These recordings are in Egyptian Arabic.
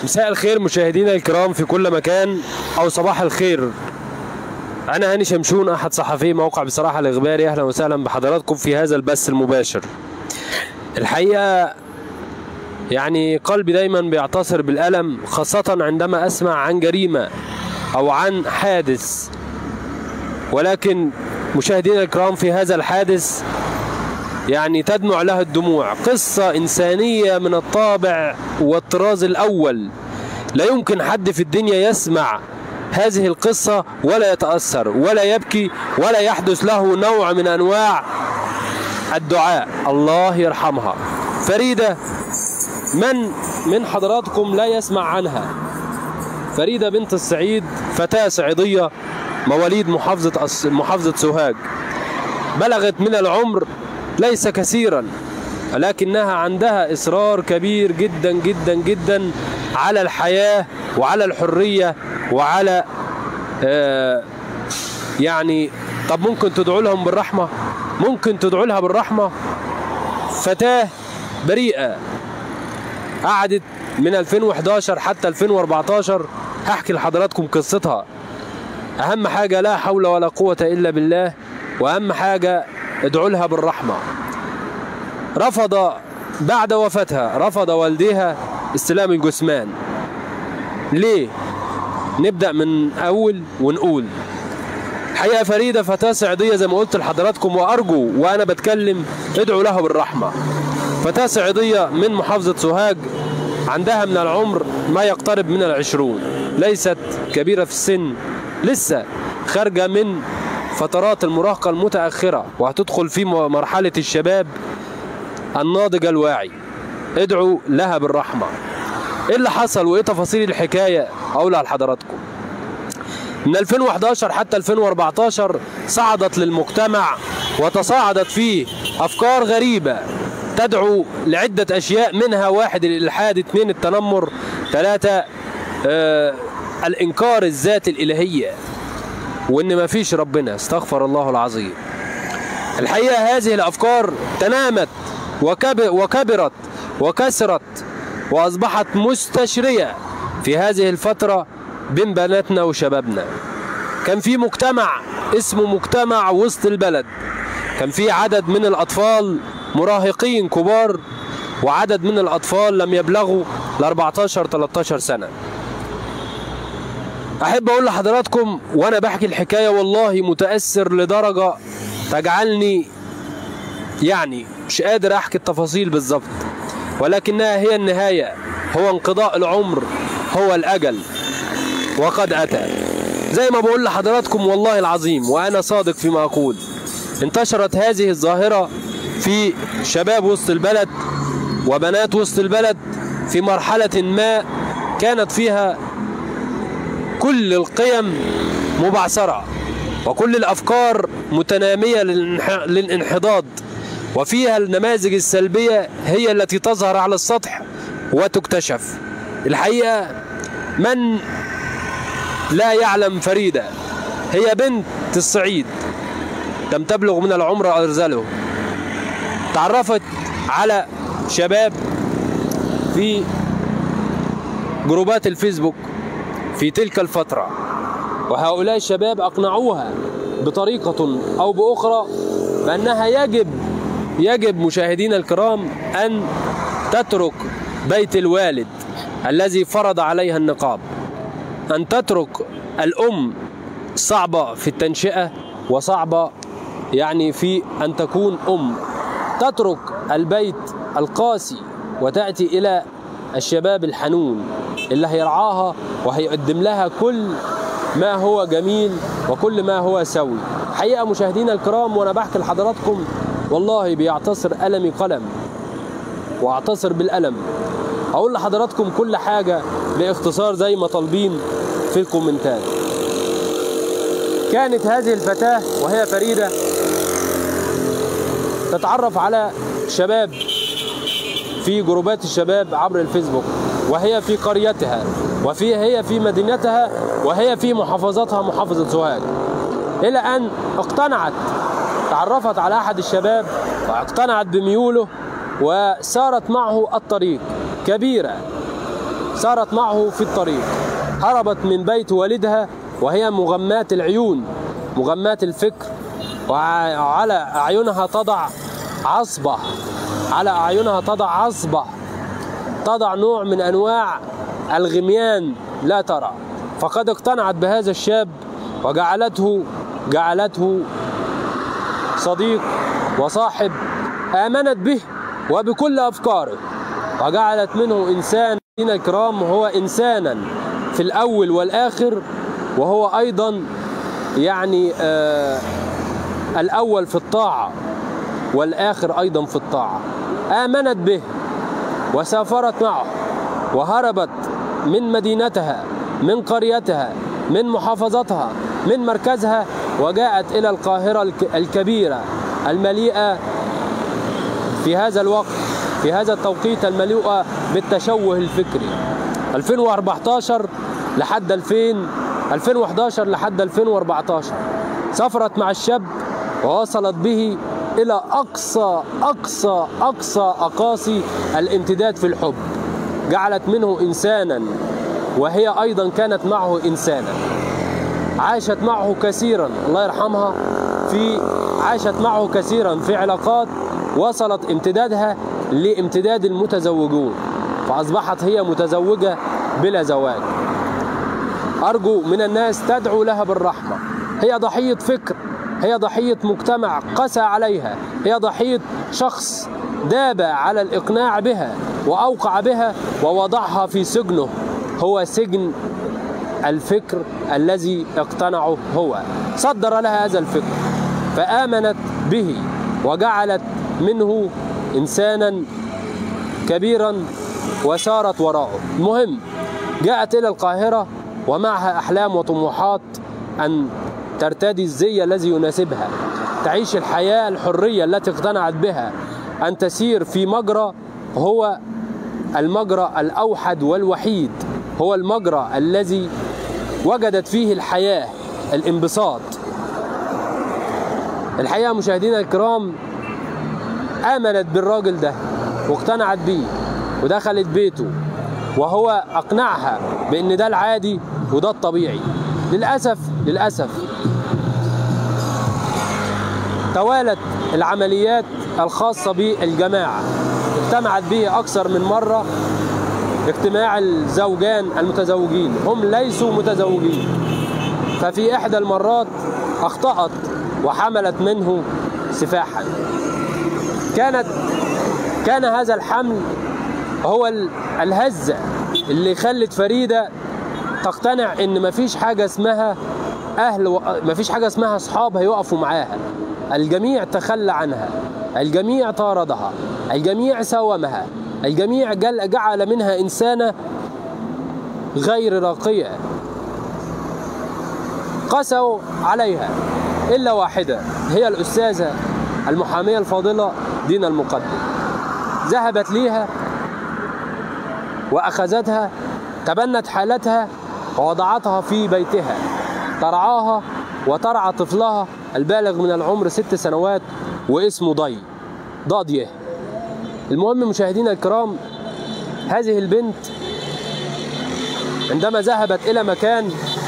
مساء الخير مشاهدينا الكرام في كل مكان او صباح الخير انا هاني شمشون احد صحفي موقع بصراحه الاخباري اهلا وسهلا بحضراتكم في هذا البث المباشر الحقيقه يعني قلبي دايما بيعتصر بالالم خاصه عندما اسمع عن جريمه او عن حادث ولكن مشاهدينا الكرام في هذا الحادث يعني تدمع له الدموع قصة إنسانية من الطابع والطراز الأول لا يمكن حد في الدنيا يسمع هذه القصة ولا يتأثر ولا يبكي ولا يحدث له نوع من أنواع الدعاء الله يرحمها فريدة من من حضراتكم لا يسمع عنها فريدة بنت السعيد فتاة صعيدية مواليد محافظة محافظة سوهاج بلغت من العمر ليس كثيرا ولكنها عندها إصرار كبير جدا جدا جدا على الحياة وعلى الحرية وعلى آه يعني طب ممكن تدعو لهم بالرحمة ممكن تدعو لها بالرحمة فتاة بريئة قعدت من 2011 حتى 2014 هحكي لحضراتكم قصتها أهم حاجة لا حول ولا قوة إلا بالله وأهم حاجة ادعوا لها بالرحمة رفض بعد وفاتها رفض والديها استلام الجثمان ليه نبدأ من أول ونقول حقيقة فريدة فتاة صعيدية زي ما قلت لحضراتكم وأرجو وأنا بتكلم ادعوا لها بالرحمة فتاة صعيدية من محافظة سوهاج عندها من العمر ما يقترب من العشرون ليست كبيرة في السن لسه خارجة من فترات المراهقة المتأخرة وهتدخل في مرحلة الشباب الناضج الواعي ادعوا لها بالرحمة ايه اللي حصل وايه تفاصيل الحكاية اقولها لحضراتكم من 2011 حتى 2014 صعدت للمجتمع وتصاعدت فيه افكار غريبة تدعو لعدة اشياء منها واحد الالحاد اثنين التنمر ثلاثة آه الانكار الذات الالهية وان ما فيش ربنا استغفر الله العظيم الحقيقة هذه الافكار تنامت وكبرت وكسرت واصبحت مستشرية في هذه الفترة بين بناتنا وشبابنا كان في مجتمع اسمه مجتمع وسط البلد كان في عدد من الاطفال مراهقين كبار وعدد من الاطفال لم يبلغوا ل 14 13 سنه احب اقول لحضراتكم وانا بحكي الحكايه والله متاثر لدرجه تجعلني يعني مش قادر احكي التفاصيل بالظبط ولكنها هي النهايه هو انقضاء العمر هو الاجل وقد اتى زي ما بقول لحضراتكم والله العظيم وانا صادق فيما اقول انتشرت هذه الظاهره في شباب وسط البلد وبنات وسط البلد في مرحله ما كانت فيها كل القيم مبعثرة وكل الأفكار متنامية للانحضاض وفيها النماذج السلبية هي التي تظهر على السطح وتكتشف الحقيقة من لا يعلم فريدة هي بنت الصعيد لم تبلغ من العمر أرزله تعرفت على شباب في جروبات الفيسبوك في تلك الفترة وهؤلاء الشباب أقنعوها بطريقة أو بأخرى بأنها يجب يجب مشاهدينا الكرام أن تترك بيت الوالد الذي فرض عليها النقاب أن تترك الأم صعبة في التنشئة وصعبة يعني في أن تكون أم تترك البيت القاسي وتأتي إلى الشباب الحنون اللي هيرعاها وهيقدم لها كل ما هو جميل وكل ما هو سوي حقيقة مشاهدينا الكرام وأنا بحكي لحضراتكم والله بيعتصر ألمي قلم وأعتصر بالألم أقول لحضراتكم كل حاجة باختصار زي ما طالبين في الكومنتات كانت هذه الفتاة وهي فريدة تتعرف على شباب في جروبات الشباب عبر الفيسبوك وهي في قريتها وفي هي في مدينتها وهي في محافظتها محافظة سوهاج إلى أن اقتنعت تعرفت على أحد الشباب واقتنعت بميوله وسارت معه الطريق كبيرة سارت معه في الطريق هربت من بيت والدها وهي مغمات العيون مغمات الفكر وعلى أعينها تضع عصبة على أعينها تضع عصبة تضع نوع من أنواع الغميان لا ترى فقد اقتنعت بهذا الشاب وجعلته جعلته صديق وصاحب آمنت به وبكل أفكاره وجعلت منه إنسان الكرام هو إنسانا في الأول والآخر وهو أيضا يعني آه الأول في الطاعة والآخر أيضا في الطاعة آمنت به وسافرت معه وهربت من مدينتها من قريتها من محافظتها من مركزها وجاءت إلى القاهرة الكبيرة المليئة في هذا الوقت في هذا التوقيت المليئة بالتشوه الفكري 2014 لحد 2000 2011 لحد 2014 سافرت مع الشاب ووصلت به إلى أقصى أقصى أقصى أقاصي الامتداد في الحب جعلت منه إنسانا وهي أيضا كانت معه إنسانا عاشت معه كثيرا الله يرحمها في عاشت معه كثيرا في علاقات وصلت امتدادها لامتداد المتزوجون فأصبحت هي متزوجة بلا زواج أرجو من الناس تدعو لها بالرحمة هي ضحية فكر هي ضحية مجتمع قسى عليها هي ضحية شخص داب على الإقناع بها وأوقع بها ووضعها في سجنه هو سجن الفكر الذي اقتنعه هو صدر لها هذا الفكر فآمنت به وجعلت منه إنسانا كبيرا وسارت وراءه المهم جاءت إلى القاهرة ومعها أحلام وطموحات أن ترتدي الزي الذي يناسبها تعيش الحياة الحرية التي اقتنعت بها أن تسير في مجرى هو المجرى الأوحد والوحيد هو المجرى الذي وجدت فيه الحياة الانبساط الحقيقة مشاهدينا الكرام آمنت بالراجل ده واقتنعت بيه ودخلت بيته وهو أقنعها بأن ده العادي وده الطبيعي للأسف للأسف توالت العمليات الخاصة بالجماعة اجتمعت به أكثر من مرة اجتماع الزوجان المتزوجين هم ليسوا متزوجين ففي إحدى المرات أخطأت وحملت منه سفاحا كانت كان هذا الحمل هو الهزة اللي خلت فريدة تقتنع ان مفيش حاجة اسمها اهل و... مفيش حاجة اسمها اصحاب هيقفوا معاها الجميع تخلى عنها الجميع طاردها الجميع ساومها الجميع جل... جعل منها انسانة غير راقية قسوا عليها الا واحدة هي الاستاذة المحامية الفاضلة دينا المقدم ذهبت ليها وأخذتها تبنت حالتها ووضعتها في بيتها ترعاها وترعى طفلها البالغ من العمر ست سنوات واسمه ضي ضادية المهم مشاهدينا الكرام هذه البنت عندما ذهبت إلى مكان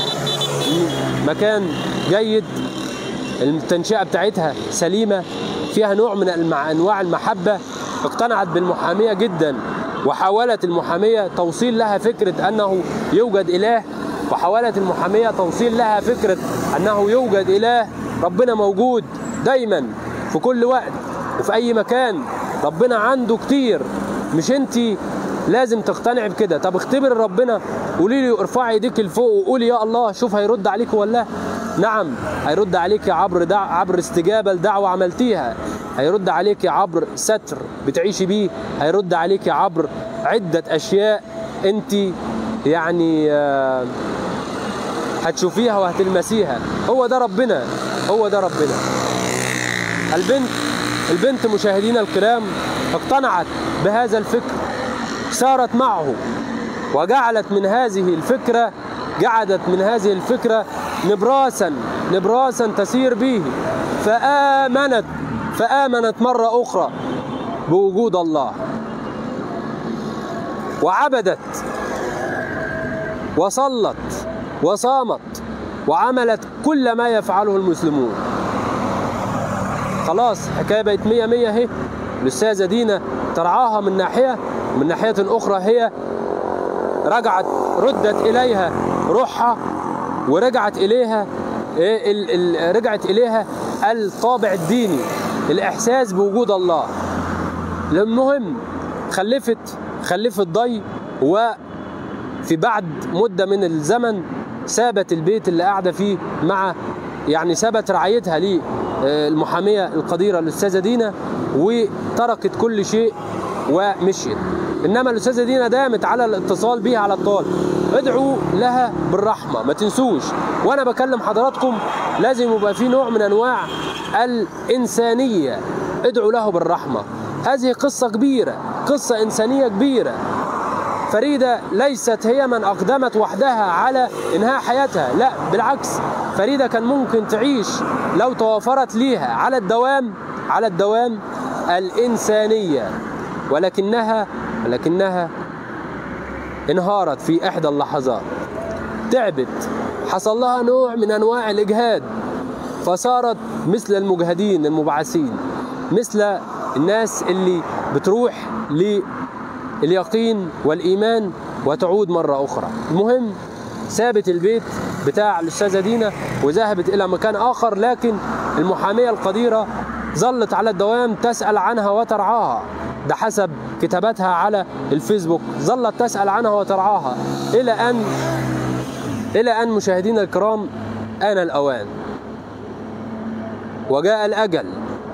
مكان جيد التنشئة بتاعتها سليمة فيها نوع من أنواع المحبة اقتنعت بالمحامية جدا وحاولت المحامية توصيل لها فكرة أنه يوجد إله وحاولت المحامية توصيل لها فكرة أنه يوجد إله ربنا موجود دايما في كل وقت وفي أي مكان ربنا عنده كتير مش انت لازم تقتنع بكده طب اختبر ربنا قولي لي ارفعي ايديك لفوق وقولي يا الله شوف هيرد عليك ولا نعم هيرد عليك عبر دع... عبر استجابه لدعوه عملتيها هيرد عليك عبر ستر بتعيشي بيه هيرد عليك عبر عده اشياء انت يعني آه هتشوفيها وهتلمسيها هو ده ربنا هو ده ربنا البنت البنت مشاهدينا الكرام اقتنعت بهذا الفكر سارت معه وجعلت من هذه الفكرة جعلت من هذه الفكرة نبراسا نبراسا تسير به فآمنت فآمنت مرة أخرى بوجود الله وعبدت وصلت وصامت وعملت كل ما يفعله المسلمون خلاص حكايه بقت مية مية اهي الاستاذه دينا ترعاها من ناحيه ومن ناحيه اخرى هي رجعت ردت اليها روحها ورجعت اليها إيه ال ال رجعت اليها الطابع الديني الاحساس بوجود الله المهم خلفت خلفت ضي وفي بعد مده من الزمن سابت البيت اللي قاعده فيه مع يعني سابت رعايتها ليه المحاميه القديره الاستاذه دينا وتركت كل شيء ومشيت انما الاستاذه دينا دامت على الاتصال بيها على الطول ادعوا لها بالرحمه ما تنسوش وانا بكلم حضراتكم لازم يبقى في نوع من انواع الانسانيه ادعوا له بالرحمه هذه قصه كبيره قصه انسانيه كبيره فريدة ليست هي من أقدمت وحدها على إنهاء حياتها لا بالعكس فريدة كان ممكن تعيش لو توافرت ليها على الدوام على الدوام الإنسانية ولكنها ولكنها انهارت في إحدى اللحظات تعبت حصل لها نوع من أنواع الإجهاد فصارت مثل المجهدين المبعثين مثل الناس اللي بتروح لليقين والإيمان وتعود مرة أخرى المهم سابت البيت بتاع الأستاذة دينا وذهبت إلى مكان آخر لكن المحامية القديرة ظلت على الدوام تسأل عنها وترعاها ده حسب كتاباتها على الفيسبوك ظلت تسأل عنها وترعاها إلى أن إلى أن مشاهدينا الكرام آن الأوان وجاء الأجل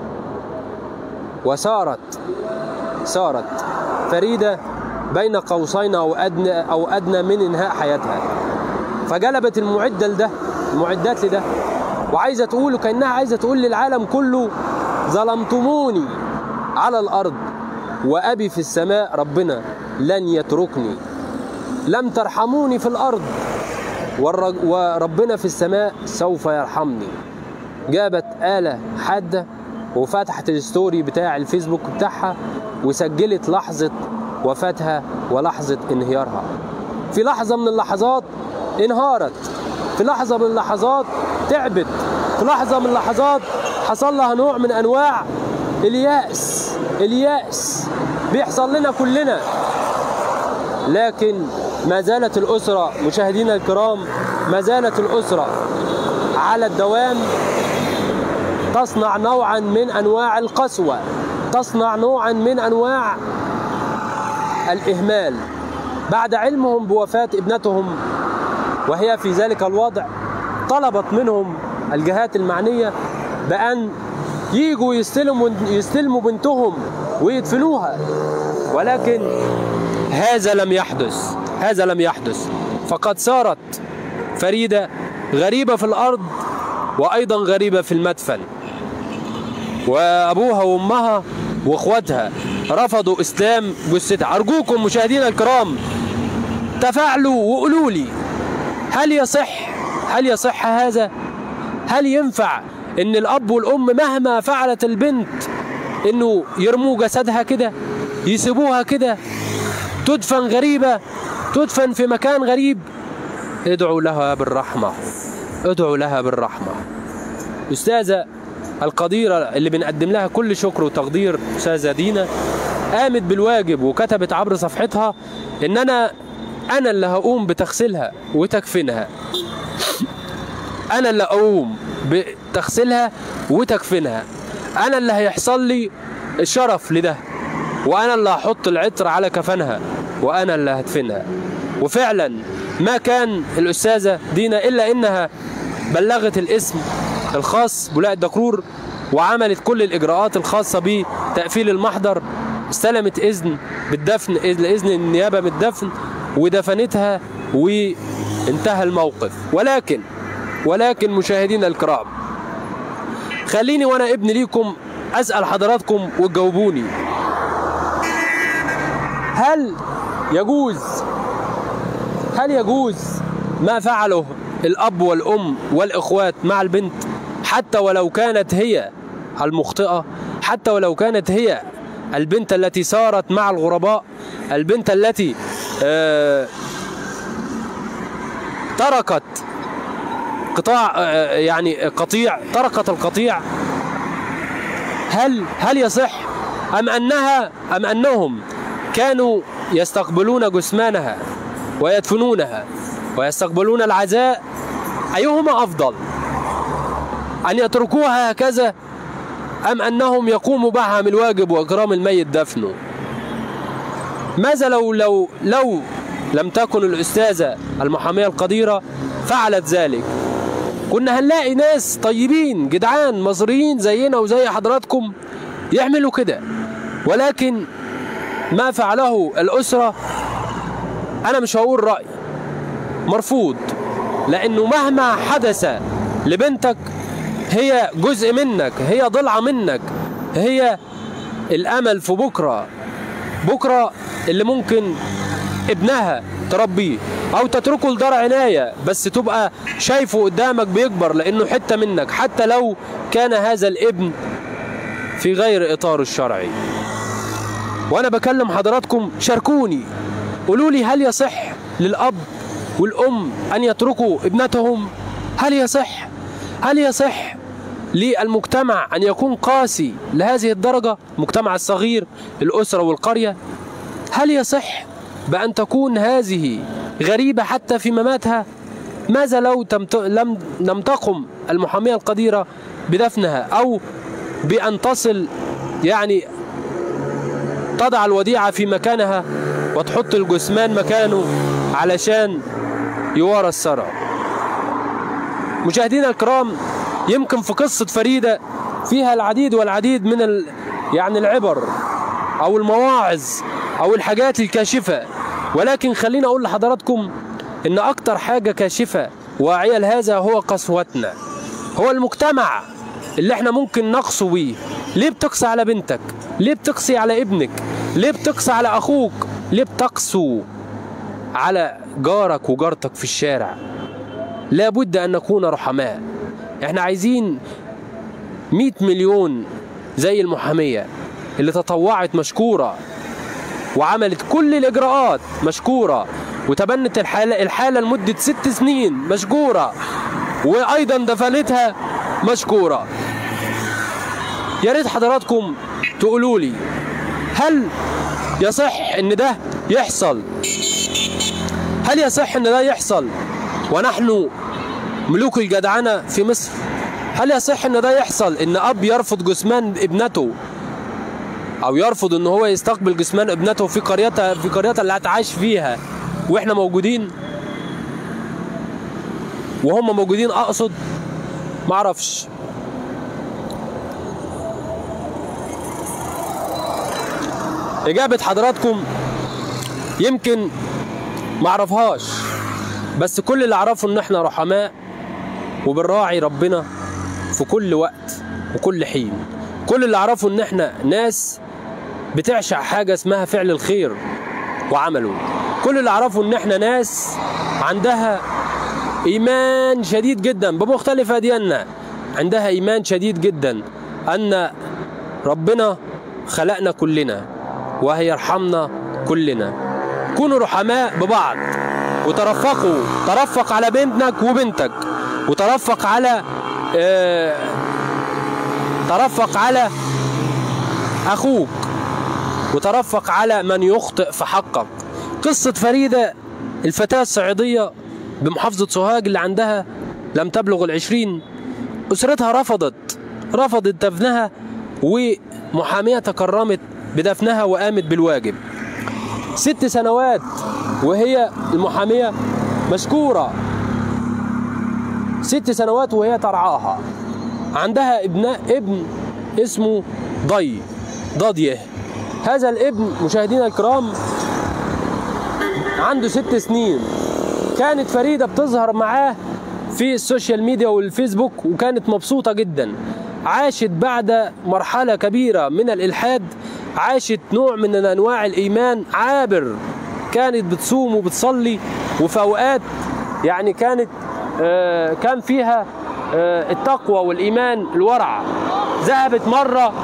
وسارت سارت فريدة بين قوسين أو أدنى أو أدنى من إنهاء حياتها فجلبت المعدة لده المعدات لده وعايزة تقول كأنها عايزة تقول للعالم كله ظلمتموني على الأرض وأبي في السماء ربنا لن يتركني لم ترحموني في الأرض وربنا في السماء سوف يرحمني جابت آلة حادة وفتحت الستوري بتاع الفيسبوك بتاعها وسجلت لحظة وفاتها ولحظة انهيارها في لحظة من اللحظات انهارت في لحظة من اللحظات تعبت في لحظة من اللحظات حصل لها نوع من أنواع اليأس اليأس بيحصل لنا كلنا لكن ما زالت الأسرة مشاهدينا الكرام ما زالت الأسرة على الدوام تصنع نوعا من أنواع القسوة تصنع نوعا من أنواع الإهمال بعد علمهم بوفاة ابنتهم وهي في ذلك الوضع طلبت منهم الجهات المعنية بأن يجوا يستلموا يستلموا بنتهم ويدفنوها ولكن هذا لم يحدث هذا لم يحدث فقد صارت فريدة غريبة في الأرض وأيضا غريبة في المدفن وأبوها وأمها وأخواتها رفضوا إسلام جثتها أرجوكم مشاهدينا الكرام تفاعلوا وقولوا لي هل يصح هل يصح هذا هل ينفع ان الاب والام مهما فعلت البنت انه يرموا جسدها كده يسيبوها كده تدفن غريبه تدفن في مكان غريب ادعوا لها بالرحمه ادعوا لها بالرحمه استاذه القديره اللي بنقدم لها كل شكر وتقدير استاذه دينا قامت بالواجب وكتبت عبر صفحتها ان انا انا اللي هقوم بتغسيلها وتكفينها انا اللي اقوم بتغسيلها وتكفينها انا اللي هيحصل لي الشرف لده وانا اللي هحط العطر على كفنها وانا اللي هدفنها وفعلا ما كان الاستاذه دينا الا انها بلغت الاسم الخاص بولاء الدكرور وعملت كل الاجراءات الخاصه بتقفيل المحضر استلمت اذن بالدفن اذن النيابه من الدفن ودفنتها وانتهى الموقف ولكن ولكن مشاهدينا الكرام خليني وانا ابن ليكم اسال حضراتكم وتجاوبوني هل يجوز هل يجوز ما فعله الاب والام والاخوات مع البنت حتى ولو كانت هي المخطئه حتى ولو كانت هي البنت التي سارت مع الغرباء البنت التي آه تركت قطاع آه، يعني قطيع تركت القطيع هل هل يصح ام انها ام انهم كانوا يستقبلون جثمانها ويدفنونها ويستقبلون العزاء ايهما افضل ان يتركوها هكذا ام انهم يقوموا معها بالواجب واكرام الميت دفنه ماذا لو لو لو لم تكن الاستاذه المحاميه القديره فعلت ذلك كنا هنلاقي ناس طيبين جدعان مصريين زينا وزي حضراتكم يعملوا كده ولكن ما فعله الأسرة أنا مش هقول رأي مرفوض لأنه مهما حدث لبنتك هي جزء منك هي ضلعة منك هي الأمل في بكرة بكرة اللي ممكن ابنها تربيه او تتركه لدار عناية بس تبقى شايفه قدامك بيكبر لانه حتة منك حتى لو كان هذا الابن في غير اطاره الشرعي وانا بكلم حضراتكم شاركوني قولوا لي هل يصح للاب والام ان يتركوا ابنتهم هل يصح هل يصح للمجتمع ان يكون قاسي لهذه الدرجة المجتمع الصغير الاسرة والقرية هل يصح بأن تكون هذه غريبة حتى في مماتها ماذا لو تمت... لم لم تقم المحامية القديرة بدفنها أو بأن تصل يعني تضع الوديعة في مكانها وتحط الجثمان مكانه علشان يوارى الثرى مشاهدينا الكرام يمكن في قصة فريدة فيها العديد والعديد من ال... يعني العبر أو المواعظ أو الحاجات الكاشفة ولكن خليني أقول لحضراتكم إن أكتر حاجة كاشفة واعية لهذا هو قسوتنا هو المجتمع اللي احنا ممكن نقسو بيه ليه بتقسى على بنتك ليه بتقسي على ابنك ليه بتقسى على أخوك ليه بتقسو على جارك وجارتك في الشارع لابد أن نكون رحماء احنا عايزين 100 مليون زي المحامية اللي تطوعت مشكورة وعملت كل الإجراءات مشكورة وتبنت الحالة, الحالة لمدة ست سنين مشكورة وأيضا دفنتها مشكورة يا ريت حضراتكم تقولوا لي هل يصح ان ده يحصل هل يصح ان ده يحصل ونحن ملوك الجدعنة في مصر هل يصح ان ده يحصل ان اب يرفض جثمان ابنته او يرفض ان هو يستقبل جثمان ابنته في قريتها في قريتها اللي هتعاش فيها واحنا موجودين وهم موجودين اقصد معرفش اجابة حضراتكم يمكن معرفهاش بس كل اللي اعرفه ان احنا رحماء وبنراعي ربنا في كل وقت وكل حين كل اللي اعرفه ان احنا ناس بتعشق حاجة اسمها فعل الخير وعمله كل اللي اعرفه ان احنا ناس عندها ايمان شديد جدا بمختلف ادياننا عندها ايمان شديد جدا ان ربنا خلقنا كلنا وهيرحمنا كلنا كونوا رحماء ببعض وترفقوا ترفق على بنتك وبنتك وترفق على اه ترفق على اخوك وترفق على من يخطئ في حقك قصة فريدة الفتاة الصعيدية بمحافظة سوهاج اللي عندها لم تبلغ العشرين أسرتها رفضت رفضت دفنها ومحامية تكرمت بدفنها وقامت بالواجب ست سنوات وهي المحامية مشكورة ست سنوات وهي ترعاها عندها ابن ابن اسمه ضي ضاضيه هذا الابن مشاهدينا الكرام عنده ست سنين كانت فريدة بتظهر معاه في السوشيال ميديا والفيسبوك وكانت مبسوطة جدا عاشت بعد مرحلة كبيرة من الإلحاد عاشت نوع من أنواع الإيمان عابر كانت بتصوم وبتصلي وفي أوقات يعني كانت آه كان فيها آه التقوى والإيمان الورع ذهبت مرة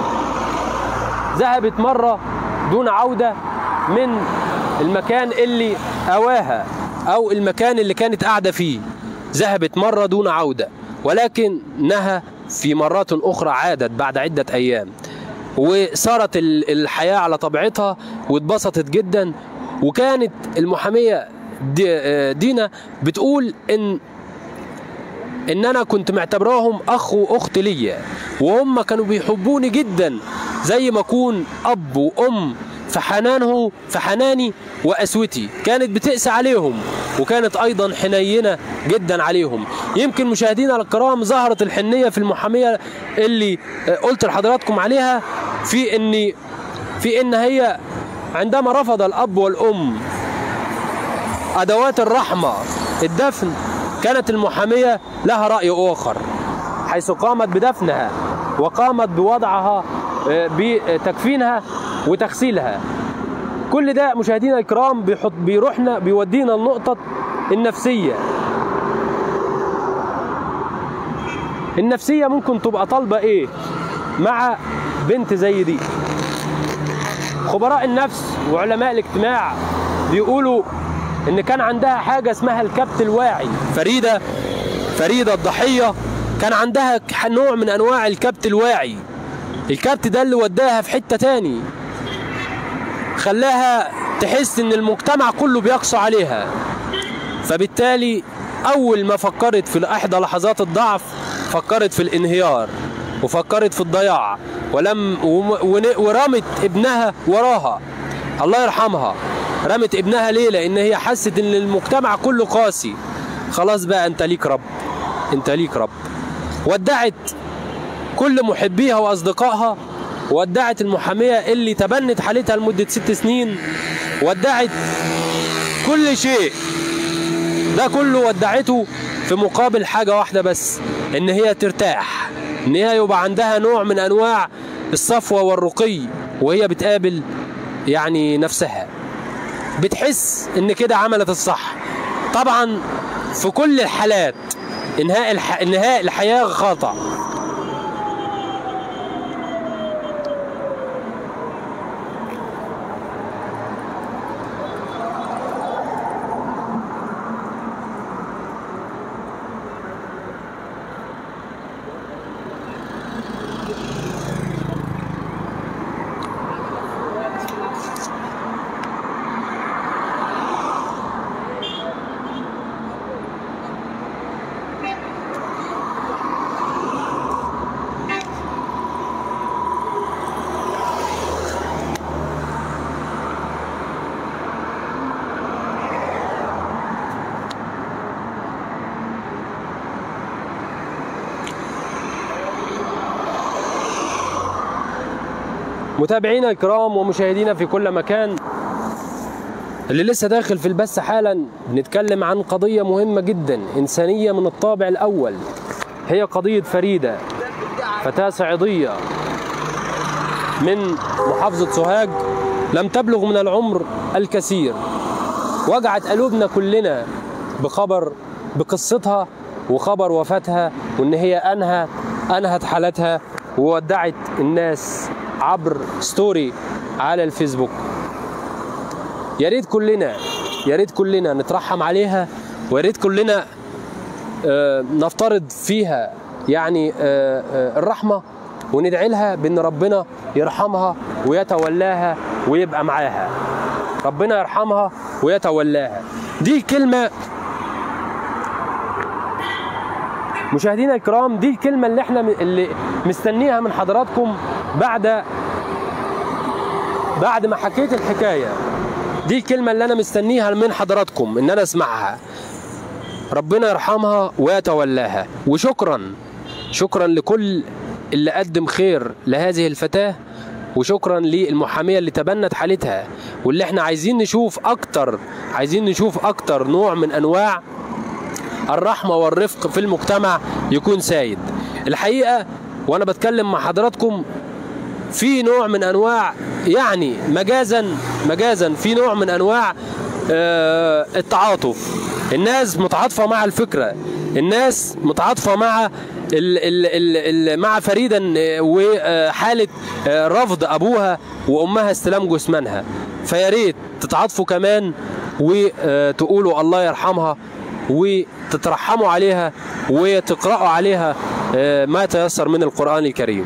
ذهبت مرة دون عودة من المكان اللي أواها أو المكان اللي كانت قاعدة فيه ذهبت مرة دون عودة ولكنها في مرات أخرى عادت بعد عدة أيام وصارت ال- الحياة على طبيعتها واتبسطت جدا وكانت المحامية دي آه، دينا بتقول إن ان انا كنت معتبراهم اخ واخت ليا وهم كانوا بيحبوني جدا زي ما اكون اب وام في حنانه في حناني وقسوتي كانت بتقسى عليهم وكانت ايضا حنينه جدا عليهم يمكن مشاهدينا الكرام ظهرت الحنيه في المحاميه اللي آه، قلت لحضراتكم عليها في ان في ان هي عندما رفض الاب والام ادوات الرحمه الدفن كانت المحاميه لها راي اخر حيث قامت بدفنها وقامت بوضعها آه، بتكفينها وتغسيلها كل ده مشاهدينا الكرام بيحط بيروحنا بيودينا لنقطه النفسيه النفسيه ممكن تبقى طالبه ايه مع بنت زي دي خبراء النفس وعلماء الاجتماع بيقولوا ان كان عندها حاجه اسمها الكبت الواعي فريده فريده الضحيه كان عندها ك- نوع من انواع الكبت الواعي الكبت ده اللي وداها في حته تاني خلاها تحس ان المجتمع كله بيقسو عليها فبالتالي اول ما فكرت في احدى لحظات الضعف فكرت في الانهيار وفكرت في الضياع ولم وم- ون- ورمت ابنها وراها الله يرحمها رمت ابنها ليه لان هي حست ان المجتمع كله قاسي خلاص بقى انت ليك رب انت ليك رب ودعت كل محبيها واصدقائها ودعت المحاميه اللي تبنت حالتها لمده ست سنين ودعت كل شيء ده كله ودعته في مقابل حاجة واحدة بس إن هي ترتاح إن هي يبقى عندها نوع من أنواع الصفوة والرقي وهي بتقابل يعني نفسها بتحس إن كده عملت الصح طبعا في كل الحالات إنهاء الح... إنهاء الحياة خطأ متابعينا الكرام ومشاهدينا في كل مكان اللي لسه داخل في البث حالا بنتكلم عن قضية مهمة جدا إنسانية من الطابع الأول هي قضية فريدة فتاة صعيدية من محافظة سوهاج لم تبلغ من العمر الكثير وجعت قلوبنا كلنا بخبر بقصتها وخبر وفاتها وان هي انهت انهت حالتها وودعت الناس عبر ستوري على الفيسبوك يا ريت كلنا يا ريت كلنا نترحم عليها ويا ريت كلنا آه، نفترض فيها يعني آه، آه، الرحمه وندعي لها بان ربنا يرحمها ويتولاها ويبقى معاها ربنا يرحمها ويتولاها دي الكلمه مشاهدينا الكرام دي الكلمه اللي احنا اللي مستنيها من حضراتكم بعد بعد ما حكيت الحكايه دي الكلمه اللي انا مستنيها من حضراتكم ان انا اسمعها ربنا يرحمها ويتولاها وشكرا شكرا لكل اللي قدم خير لهذه الفتاة وشكرا للمحامية اللي تبنت حالتها واللي احنا عايزين نشوف اكتر عايزين نشوف اكتر نوع من انواع الرحمة والرفق في المجتمع يكون سايد الحقيقة وانا بتكلم مع حضراتكم في نوع من انواع يعني مجازا مجازا في نوع من انواع آه، التعاطف الناس متعاطفه مع الفكره الناس متعاطفه مع ال ال ال ال مع فريدا آه، وحاله آه، رفض ابوها وامها استلام جثمانها فيا ريت تتعاطفوا كمان وتقولوا الله يرحمها وتترحموا عليها وتقرأوا عليها آه، ما تيسر من القرآن الكريم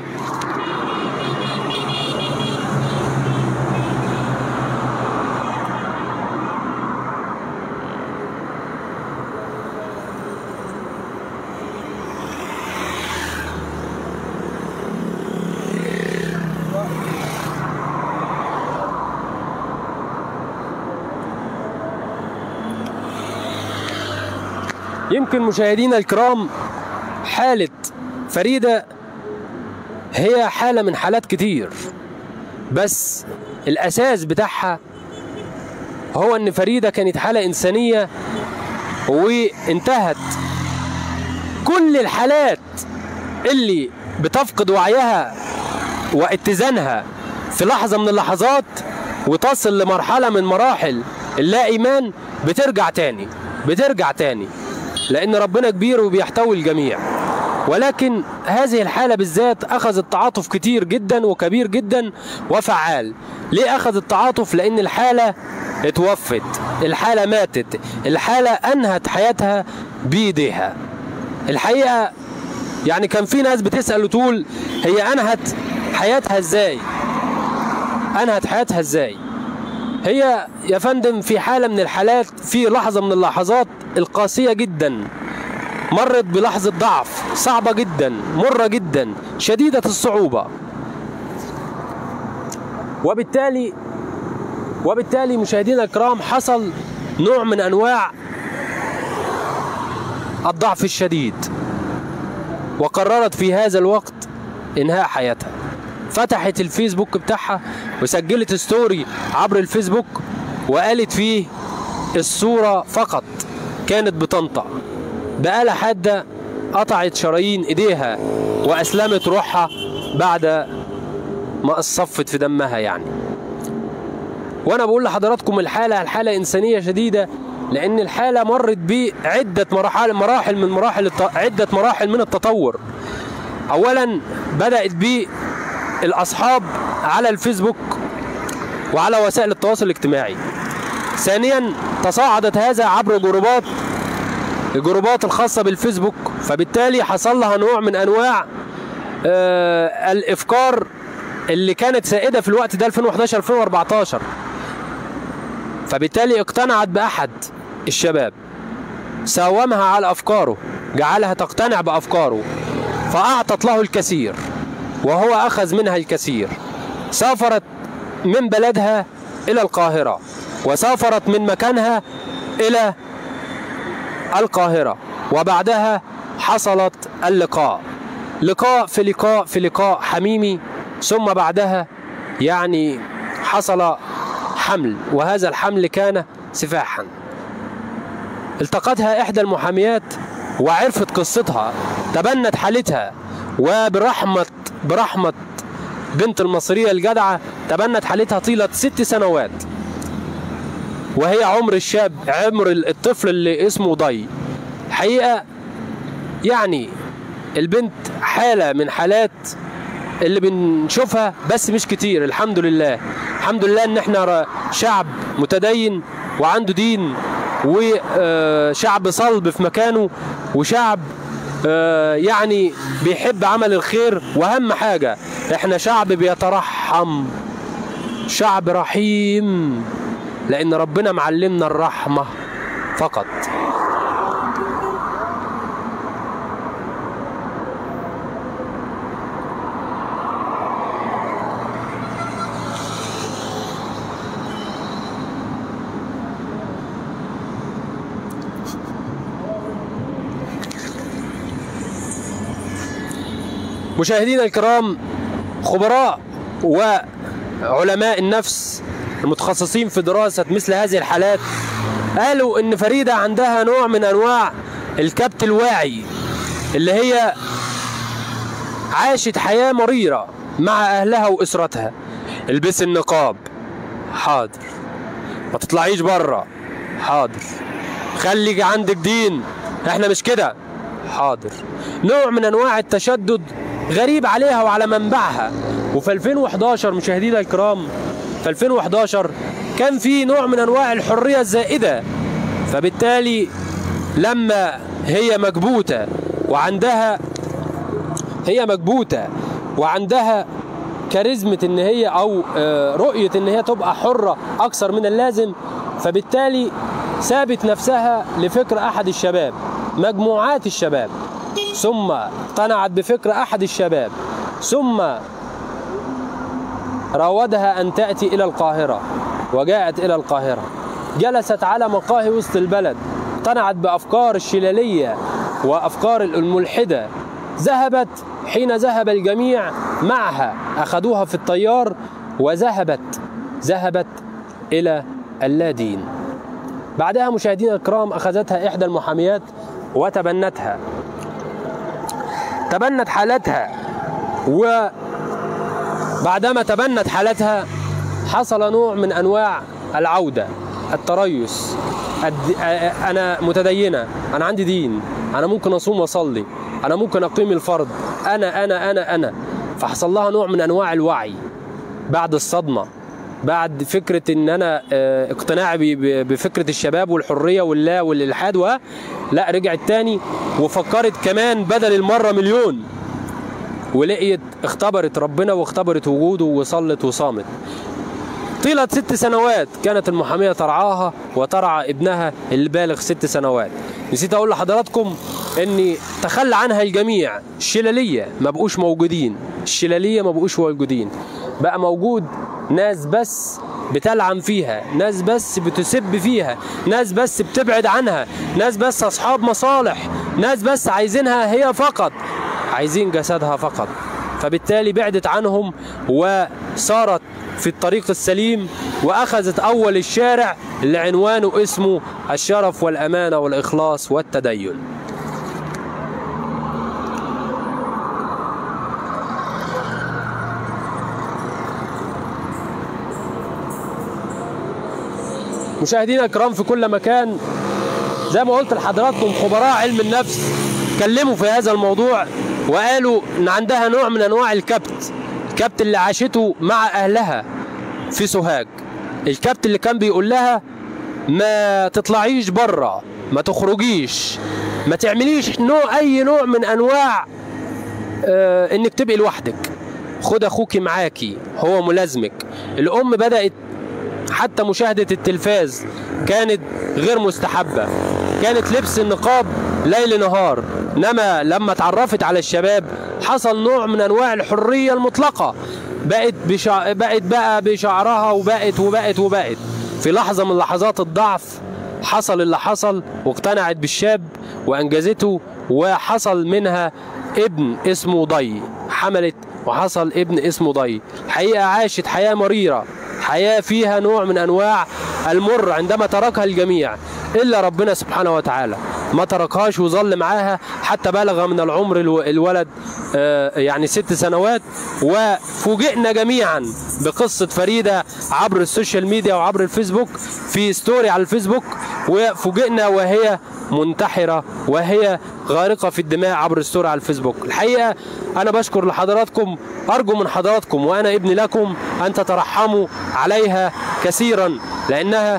يمكن مشاهدينا الكرام حالة فريدة هي حالة من حالات كتير بس الأساس بتاعها هو إن فريدة كانت حالة إنسانية وانتهت كل الحالات اللي بتفقد وعيها واتزانها في لحظة من اللحظات وتصل لمرحلة من مراحل اللا إيمان بترجع تاني بترجع تاني لأن ربنا كبير وبيحتوي الجميع ولكن هذه الحالة بالذات أخذت تعاطف كتير جدا وكبير جدا وفعال ليه أخذ التعاطف لأن الحالة اتوفت الحالة ماتت الحالة أنهت حياتها بيديها الحقيقة يعني كان في ناس بتسأل وتقول هي أنهت حياتها إزاي أنهت حياتها إزاي هي يا فندم في حالة من الحالات في لحظة من اللحظات القاسية جدا مرت بلحظة ضعف صعبة جدا مرة جدا شديدة الصعوبة وبالتالي وبالتالي مشاهدينا الكرام حصل نوع من انواع الضعف الشديد وقررت في هذا الوقت انهاء حياتها فتحت الفيسبوك بتاعها وسجلت ستوري عبر الفيسبوك وقالت فيه الصورة فقط كانت بتنطق بآلة حادة قطعت شرايين ايديها واسلمت روحها بعد ما اصفت في دمها يعني وانا بقول لحضراتكم الحالة الحالة انسانية شديدة لان الحالة مرت بعدة مراحل مراحل من مراحل الت... عدة مراحل من التطور اولا بدأت بالاصحاب على الفيسبوك وعلى وسائل التواصل الاجتماعي ثانيا تصاعدت هذا عبر جروبات الجروبات الخاصة بالفيسبوك فبالتالي حصل لها نوع من انواع آه الافكار اللي كانت سائدة في الوقت ده 2011 2014 فبالتالي اقتنعت بأحد الشباب ساومها على أفكاره جعلها تقتنع بأفكاره فأعطت له الكثير وهو أخذ منها الكثير سافرت من بلدها إلى القاهرة وسافرت من مكانها إلى القاهرة وبعدها حصلت اللقاء لقاء في لقاء في لقاء حميمي ثم بعدها يعني حصل حمل وهذا الحمل كان سفاحا التقتها إحدى المحاميات وعرفت قصتها تبنت حالتها وبرحمة برحمة بنت المصرية الجدعة تبنت حالتها طيلة ست سنوات وهي عمر الشاب عمر الطفل اللي اسمه ضي حقيقة يعني البنت حالة من حالات اللي بنشوفها بس مش كتير الحمد لله الحمد لله ان احنا شعب متدين وعنده دين وشعب صلب في مكانه وشعب يعني بيحب عمل الخير واهم حاجة احنا شعب بيترحم شعب رحيم لان ربنا معلمنا الرحمة فقط مشاهدينا الكرام خبراء وعلماء النفس المتخصصين في دراسة مثل هذه الحالات قالوا ان فريدة عندها نوع من انواع الكبت الواعي اللي هي عاشت حياة مريرة مع اهلها واسرتها البس النقاب حاضر ما تطلعيش بره حاضر خليك عندك دين احنا مش كده حاضر نوع من انواع التشدد غريب عليها وعلى منبعها وفي 2011 مشاهدينا الكرام في 2011 كان في نوع من انواع الحريه الزائده فبالتالي لما هي مكبوته وعندها هي مكبوته وعندها كاريزمة ان هي او آه، رؤية ان هي تبقى حرة اكثر من اللازم فبالتالي سابت نفسها لفكر احد الشباب مجموعات الشباب ثم اقتنعت بفكر احد الشباب ثم راودها ان تاتي الى القاهره وجاءت الى القاهره جلست على مقاهي وسط البلد اقتنعت بافكار الشلاليه وافكار الملحده ذهبت حين ذهب الجميع معها اخذوها في الطيار وذهبت ذهبت الى اللادين بعدها مشاهدينا الكرام اخذتها احدى المحاميات وتبنتها تبنت حالتها وبعدما تبنت حالتها حصل نوع من انواع العوده التريث الد- انا متدينه انا عندي دين انا ممكن اصوم واصلي انا ممكن اقيم الفرض انا انا انا انا فحصل لها نوع من انواع الوعي بعد الصدمه بعد فكره ان انا آه، اقتناعي ب- ب- بفكره الشباب والحريه والله والالحاد و لا رجعت تاني وفكرت كمان بدل المره مليون ولقيت اختبرت ربنا واختبرت وجوده وصلت وصامت طيلة ست سنوات كانت المحامية ترعاها وترعى ابنها اللي بالغ ست سنوات نسيت اقول لحضراتكم ان تخلى عنها الجميع الشلالية ما بقوش موجودين الشلالية ما بقوش موجودين بقى موجود ناس بس بتلعن فيها ناس بس بتسب فيها ناس بس بتبعد عنها ناس بس اصحاب مصالح ناس بس عايزينها هي فقط عايزين جسدها فقط فبالتالي بعدت عنهم وصارت في الطريق السليم واخذت اول الشارع اللي عنوانه اسمه الشرف والامانه والاخلاص والتدين مشاهدينا الكرام في كل مكان زي ما قلت لحضراتكم خبراء علم النفس اتكلموا في هذا الموضوع وقالوا ان عندها نوع من انواع الكبت الكبت اللي عاشته مع اهلها في سوهاج الكبت اللي كان بيقول لها ما تطلعيش بره ما تخرجيش ما تعمليش نوع اي نوع من انواع آه انك تبقي لوحدك خد اخوكي معاكي هو ملازمك الام بدات حتى مشاهدة التلفاز كانت غير مستحبة كانت لبس النقاب ليل نهار انما لما اتعرفت على الشباب حصل نوع من انواع الحرية المطلقة بقت بشع... بقت بقى بشعرها وبقت وبقت وبقت في لحظة من لحظات الضعف حصل اللي حصل واقتنعت بالشاب وانجزته وحصل منها ابن اسمه ضي حملت وحصل ابن اسمه ضي حقيقة عاشت حياة مريرة حياة فيها نوع من أنواع المر عندما تركها الجميع إلا ربنا سبحانه وتعالى ما تركهاش وظل معاها حتى بلغ من العمر الو- الولد آه، يعني ست سنوات وفوجئنا جميعا بقصة فريدة عبر السوشيال ميديا وعبر الفيسبوك في ستوري على الفيسبوك وفوجئنا وهي منتحرة وهي غارقة في الدماء عبر الستوري على الفيسبوك الحقيقة أنا بشكر لحضراتكم أرجو من حضراتكم وأنا ابن لكم أن تترحموا عليها كثيرا لأنها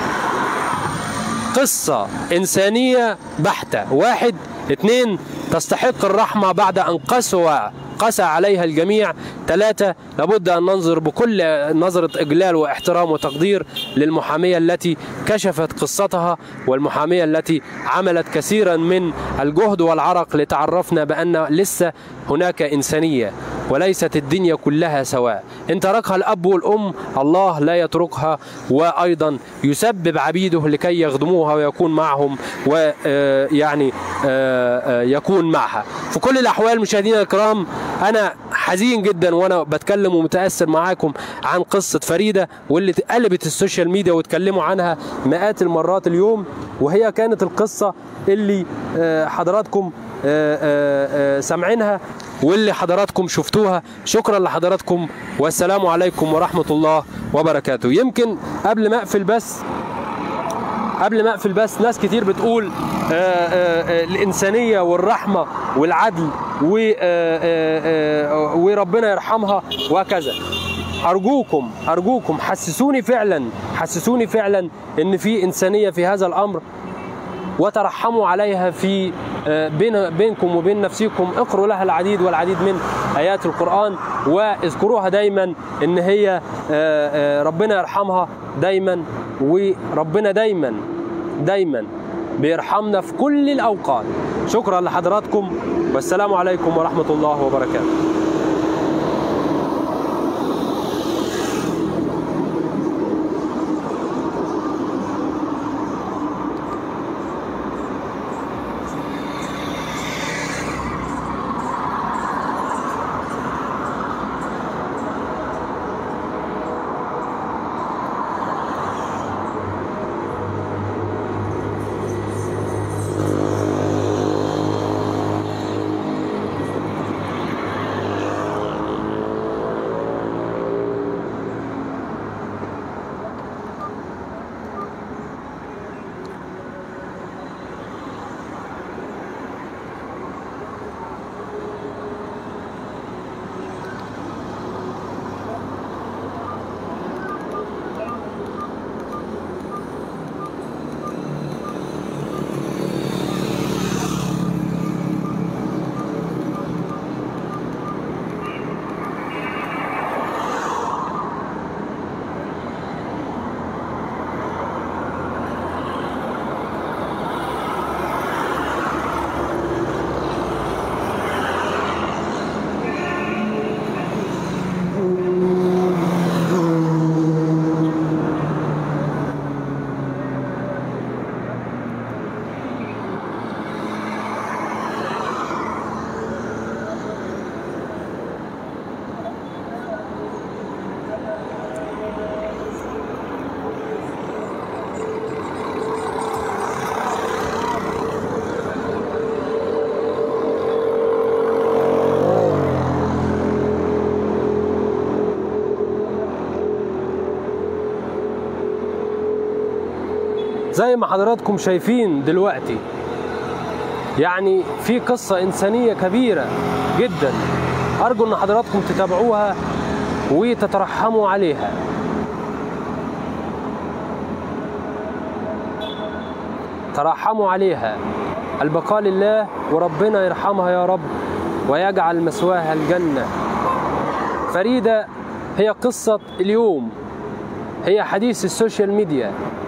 قصة إنسانية بحتة واحد اثنين تستحق الرحمة بعد أن قسوى قسى عليها الجميع ثلاثة لابد أن ننظر بكل نظرة إجلال واحترام وتقدير للمحامية التي كشفت قصتها والمحامية التي عملت كثيرا من الجهد والعرق لتعرفنا بأن لسه هناك إنسانية وليست الدنيا كلها سواء إن تركها الأب والأم الله لا يتركها وأيضا يسبب عبيده لكي يخدموها ويكون معهم ويعني يكون معها في كل الأحوال مشاهدينا الكرام أنا حزين جدا وأنا بتكلم ومتأثر معاكم عن قصة فريدة واللي قلبت السوشيال ميديا واتكلموا عنها مئات المرات اليوم وهي كانت القصة اللي آه، حضراتكم آه، آه، آه، سامعينها واللي حضراتكم شفتوها شكرا لحضراتكم والسلام عليكم ورحمة الله وبركاته يمكن قبل ما اقفل بس قبل ما اقفل بس ناس كتير بتقول آه، آه، آه، الانسانيه والرحمه والعدل و- آه، آه، آه، وربنا يرحمها وهكذا ارجوكم ارجوكم حسسوني فعلا حسسوني فعلا ان في انسانيه في هذا الامر وترحموا عليها في آه، بين بينكم وبين نفسكم اقروا لها العديد والعديد من ايات القران واذكروها دايما ان هي آه، آه، ربنا يرحمها دايما وربنا دايما دايما بيرحمنا في كل الاوقات شكرا لحضراتكم والسلام عليكم ورحمه الله وبركاته زي ما حضراتكم شايفين دلوقتي يعني في قصة إنسانية كبيرة جدا أرجو أن حضراتكم تتابعوها وتترحموا عليها ترحموا عليها البقاء لله وربنا يرحمها يا رب ويجعل مسواها الجنة فريدة هي قصة اليوم هي حديث السوشيال ميديا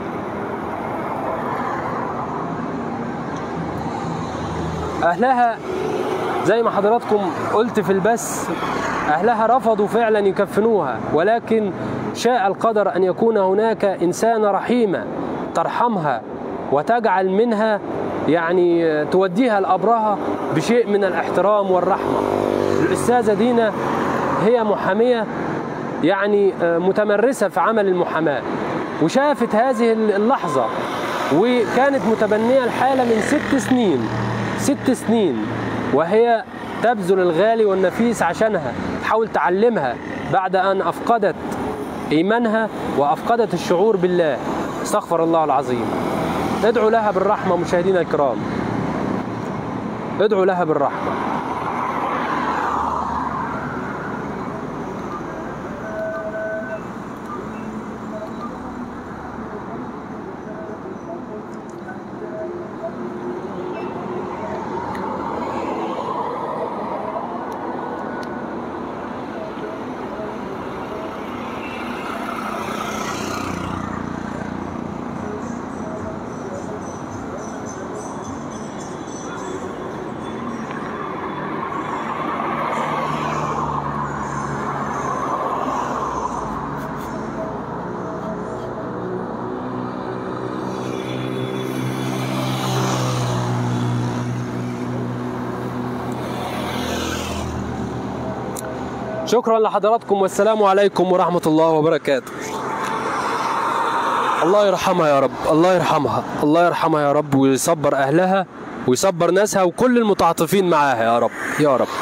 أهلها زي ما حضراتكم قلت في البث أهلها رفضوا فعلا يكفنوها ولكن شاء القدر أن يكون هناك إنسانة رحيمة ترحمها وتجعل منها يعني توديها لأبرها بشيء من الاحترام والرحمة الأستاذة دينا هي محامية يعني متمرسة في عمل المحاماة وشافت هذه اللحظة وكانت متبنية الحالة من ست سنين ست سنين وهي تبذل الغالي والنفيس عشانها تحاول تعلمها بعد أن أفقدت إيمانها وأفقدت الشعور بالله استغفر الله العظيم ادعوا لها بالرحمة مشاهدينا الكرام ادعوا لها بالرحمة شكرا لحضراتكم والسلام عليكم ورحمة الله وبركاته الله يرحمها يا رب الله يرحمها الله يرحمها يا رب ويصبر أهلها ويصبر ناسها وكل المتعاطفين معاها يا رب يا رب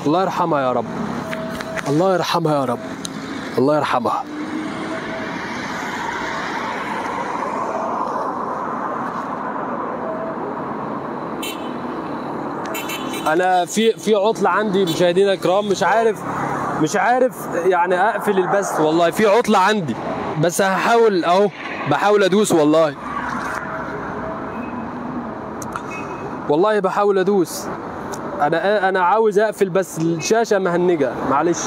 الله يرحمها يا رب الله يرحمها يا رب الله يرحمها انا في في عطله عندي مشاهدينا الكرام مش عارف مش عارف يعني اقفل البث والله في عطله عندي بس هحاول اهو بحاول ادوس والله والله بحاول ادوس انا انا عاوز اقفل بس الشاشه مهنجه معلش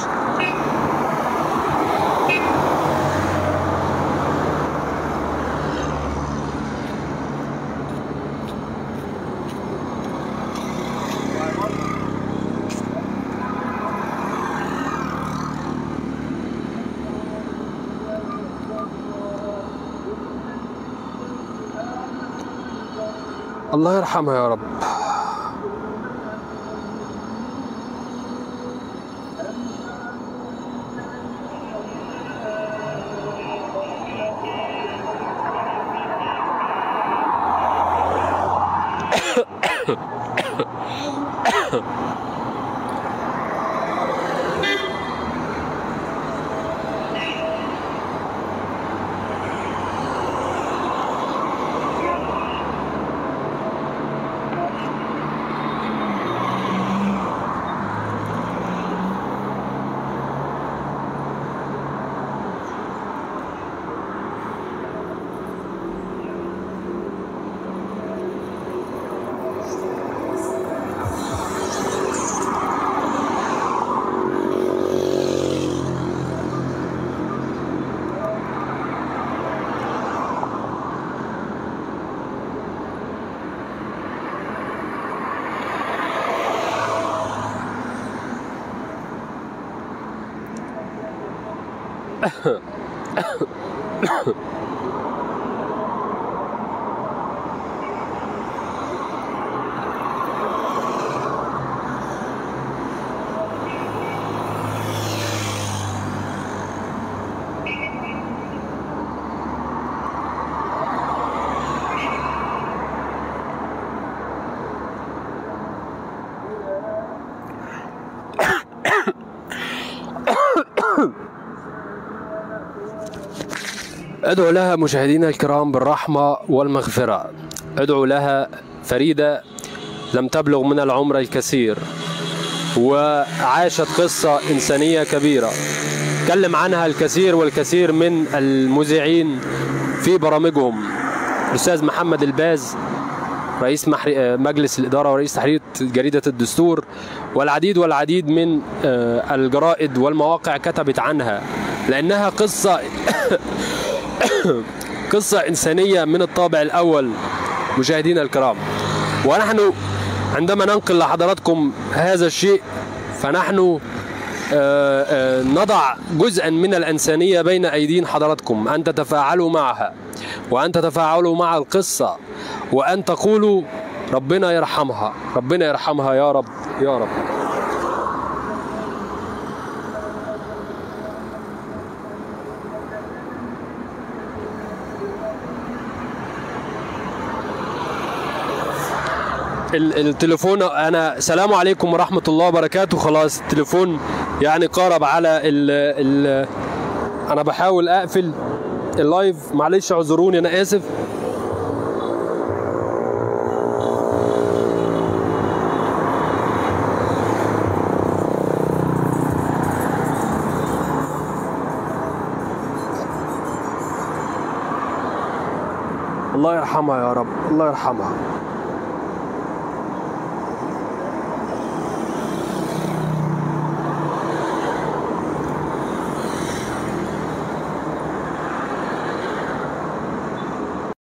الله يرحمها يا رب ادعو لها مشاهدينا الكرام بالرحمة والمغفرة ادعو لها فريدة لم تبلغ من العمر الكثير وعاشت قصة إنسانية كبيرة تكلم عنها الكثير والكثير من المذيعين في برامجهم الأستاذ محمد الباز رئيس محري... مجلس الإدارة ورئيس تحرير جريدة الدستور والعديد والعديد من الجرائد والمواقع كتبت عنها لأنها قصة قصة إنسانية من الطابع الأول مشاهدينا الكرام ونحن عندما ننقل لحضراتكم هذا الشيء فنحن نضع جزءا من الإنسانية بين أيدين حضراتكم أن تتفاعلوا معها وأن تتفاعلوا مع القصة وأن تقولوا ربنا يرحمها ربنا يرحمها يا رب يا رب التليفون انا سلام عليكم ورحمه الله وبركاته خلاص التليفون يعني قارب على ال ال انا بحاول اقفل اللايف معلش اعذروني انا اسف الله يرحمها يا رب الله يرحمها